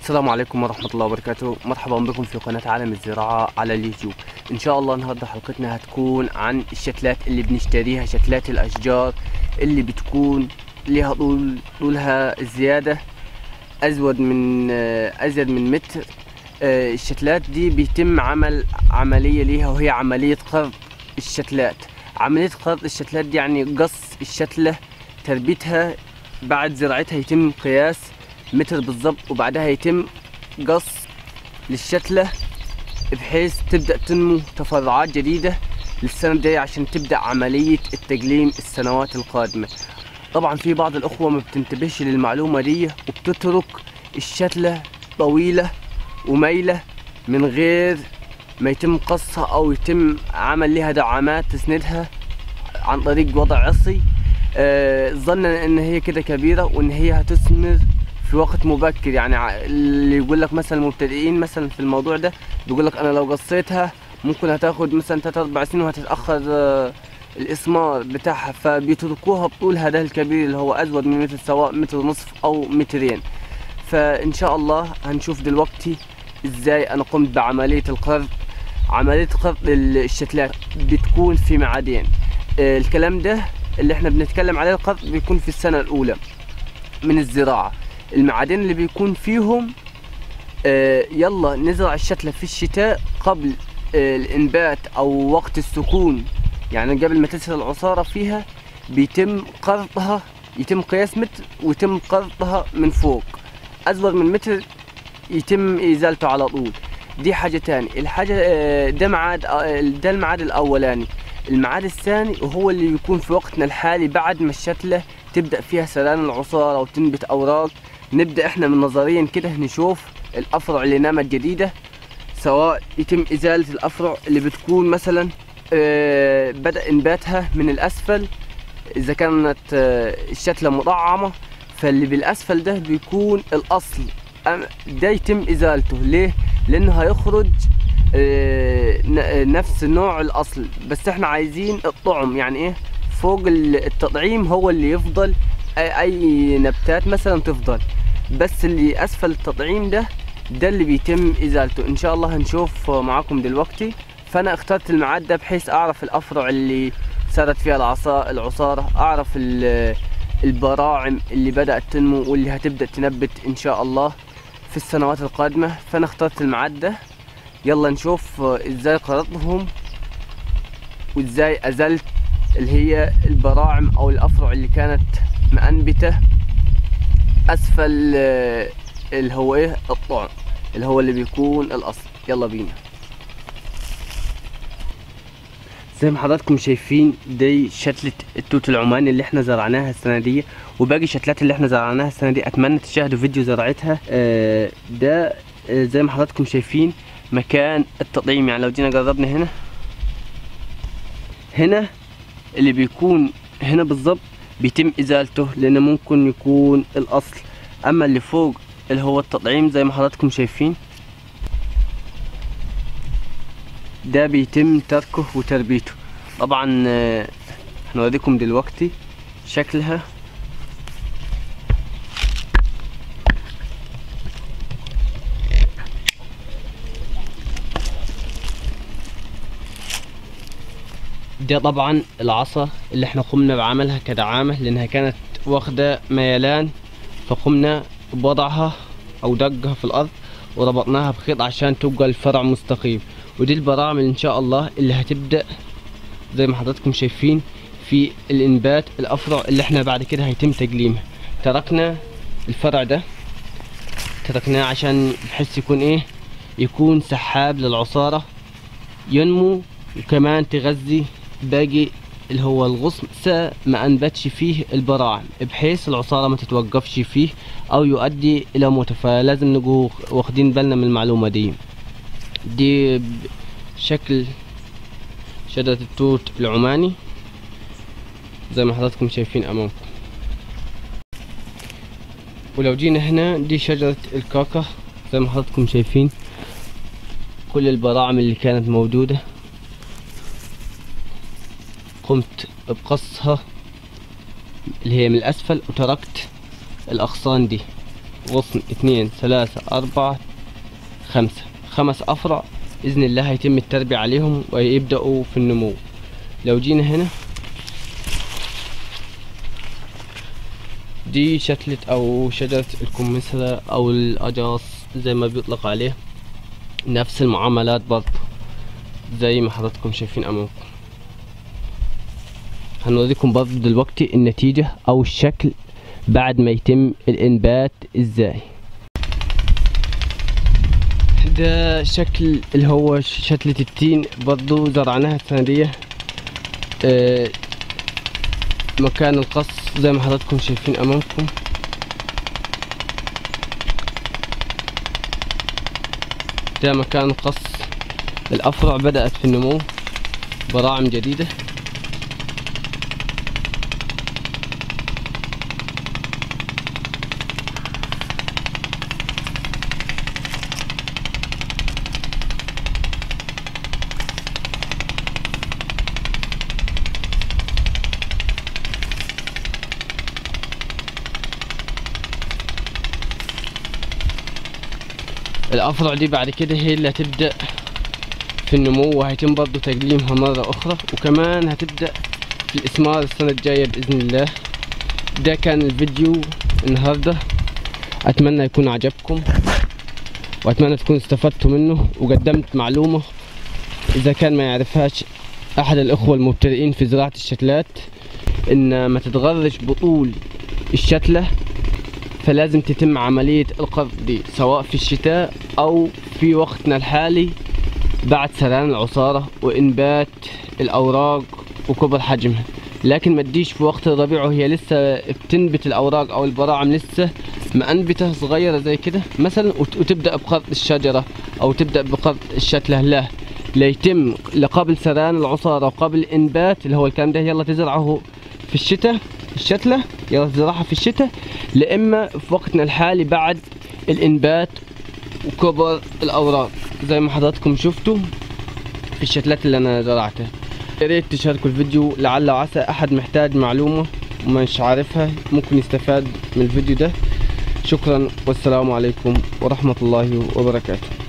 السلام عليكم ورحمة الله وبركاته مرحبا بكم في قناة عالم الزراعة على اليوتيوب إن شاء الله النهاردة حلقتنا هتكون عن الشتلات اللي بنشتريها شتلات الأشجار اللي بتكون ليها طول طولها زيادة أزود من آه، أزيد من متر آه، الشتلات دي بيتم عمل عملية ليها وهي عملية قرض الشتلات عملية قرض الشتلات دي يعني قص الشتلة تربيتها بعد زراعتها يتم قياس متر بالظبط وبعدها يتم قص للشتلة بحيث تبدأ تنمو تفرعات جديدة للسنة الجاية عشان تبدأ عملية التقليم السنوات القادمة طبعا في بعض الأخوة ما بتنتبهش للمعلومة دي وبتترك الشتلة طويلة ومايلة من غير ما يتم قصها أو يتم عمل لها دعامات تسندها عن طريق وضع عصي آه، ظنا ان هي كده كبيره وان هي هتثمر في وقت مبكر يعني ع- اللي يقول لك مثلا المبتدئين مثلا في الموضوع ده بيقول لك انا لو قصيتها ممكن هتاخد مثلا 3 4 سنين وهتتاخر آه، الاثمار بتاعها فبيتركوها بطولها ده الكبير اللي هو ازود من متر سواء متر ونصف او مترين فان شاء الله هنشوف دلوقتي ازاي انا قمت بعمليه القرض عمليه قرض الشتلات بتكون في معادين آه، الكلام ده اللي احنا بنتكلم عليه القرض بيكون في السنة الأولى من الزراعة المعادن اللي بيكون فيهم آه يلا نزرع الشتلة في الشتاء قبل آه الإنبات أو وقت السكون يعني قبل ما تسهل العصارة فيها بيتم قرضها يتم قياس متر ويتم قرضها من فوق أصغر من متر يتم إزالته على طول دي حاجة تاني الحاجة آه، ده معاد آه، ده الميعاد الأولاني الميعاد الثاني وهو اللي بيكون في وقتنا الحالي بعد ما الشتلة تبدأ فيها سلان العصارة وتنبت أوراق نبدأ احنا من نظريا كده نشوف الأفرع اللي نامت جديدة سواء يتم إزالة الأفرع اللي بتكون مثلا آه، بدأ إنباتها من الأسفل إذا كانت آه، الشتلة مطعمة فاللي بالأسفل ده بيكون الأصل أم- ده يتم إزالته ليه؟ لأنه هيخرج آه، ن- نفس نوع الاصل بس احنا عايزين الطعم يعني ايه فوق ال- التطعيم هو اللي يفضل اي, أي نباتات مثلا تفضل بس اللي اسفل التطعيم ده ده اللي بيتم ازالته ان شاء الله هنشوف معاكم دلوقتي فانا اخترت الميعاد ده بحيث اعرف الافرع اللي صارت فيها العصا العصارة اعرف ال- البراعم اللي بدأت تنمو واللي هتبدأ تنبت ان شاء الله في السنوات القادمة فانا اخترت الميعاد ده يلا نشوف آه، ازاي قرضهم وازاي ازلت اللي هي البراعم او الافرع اللي كانت مأنبتة اسفل آه، اللي هو ايه الطعم اللي هو اللي بيكون الاصل يلا بينا زي ما حضراتكم شايفين دي شتلة التوت العماني اللي احنا زرعناها السنة دي وباقي الشتلات اللي احنا زرعناها السنة دي اتمنى تشاهدوا فيديو زراعتها آه، ده آه، زي ما حضراتكم شايفين مكان التطعيم يعني لو جينا قربنا هنا هنا اللي بيكون هنا بالظبط بيتم ازالته لانه ممكن يكون الاصل اما اللي فوق اللي هو التطعيم زي ما حضراتكم شايفين ده بيتم تركه وتربيته طبعا آه، هنوريكم دلوقتي شكلها ده طبعا العصا اللي احنا قمنا بعملها كدعامة لانها كانت واخدة ميلان فقمنا بوضعها او دقها في الارض وربطناها بخيط عشان تبقى الفرع مستقيم ودي البراعم اللي ان شاء الله اللي هتبدأ زي ما حضراتكم شايفين في الانبات الافرع اللي احنا بعد كده هيتم تقليمها تركنا الفرع ده تركناه عشان بحيث يكون ايه يكون سحاب للعصارة ينمو وكمان تغذي باقي اللي هو الغصن س- ما انبتش فيه البراعم بحيث العصارة ما تتوقفش فيه او يؤدي الى موته فلازم نبقوا واخدين بالنا من المعلومة دي دي ب- شكل شجرة التوت العماني زي ما حضراتكم شايفين امامكم ولو جينا هنا دي شجرة الكاكا زي ما حضراتكم شايفين كل البراعم اللي كانت موجودة قمت بقصها اللي هي من الأسفل وتركت الأغصان دي غصن اثنين ثلاثة أربعة خمسة خمس أفرع بإذن الله هيتم التربية عليهم ويبدأوا في النمو لو جينا هنا دي شتلة أو شجرة الكمثرى أو الأجاص زي ما بيطلق عليه نفس المعاملات برضه زي ما حضراتكم شايفين أمامكم هنوريكم برضه دلوقتي النتيجة أو الشكل بعد ما يتم الإنبات إزاي ده شكل اللي هو شتلة التين برضو زرعناها السنة دي آه، مكان القص زي ما حضراتكم شايفين أمامكم ده مكان القص الأفرع بدأت في النمو براعم جديدة الافرع دي بعد كده هي اللي هتبدا في النمو وهيتم برضه تقليمها مرة أخرى وكمان هتبدأ في الإثمار السنة الجاية بإذن الله ده كان الفيديو النهاردة أتمنى يكون عجبكم وأتمنى تكونوا استفدتوا منه وقدمت معلومة إذا كان ما يعرفهاش أحد الأخوة المبتدئين في زراعة الشتلات إن ما تتغرش بطول الشتلة فلازم تتم عملية القرض دي سواء في الشتاء أو في وقتنا الحالي بعد سريان العصارة وإنبات الأوراق وكبر حجمها لكن ما تجيش في وقت الربيع وهي لسه بتنبت الأوراق أو البراعم لسه مأنبتة صغيرة زي كده مثلا وت- وتبدأ بقرض الشجرة أو تبدأ بقرض الشتلة لا ليتم لقبل سريان العصارة وقبل الإنبات اللي هو الكلام ده يلا تزرعه في الشتاء الشتلة يلا تزرعها في الشتاء لإما في وقتنا الحالي بعد الإنبات وكبر الأوراق زي ما حضراتكم شفتوا في الشتلات اللي أنا زرعتها يا ريت تشاركوا الفيديو لعل وعسى أحد محتاج معلومة ومش عارفها ممكن يستفاد من الفيديو ده شكرا والسلام عليكم ورحمة الله وبركاته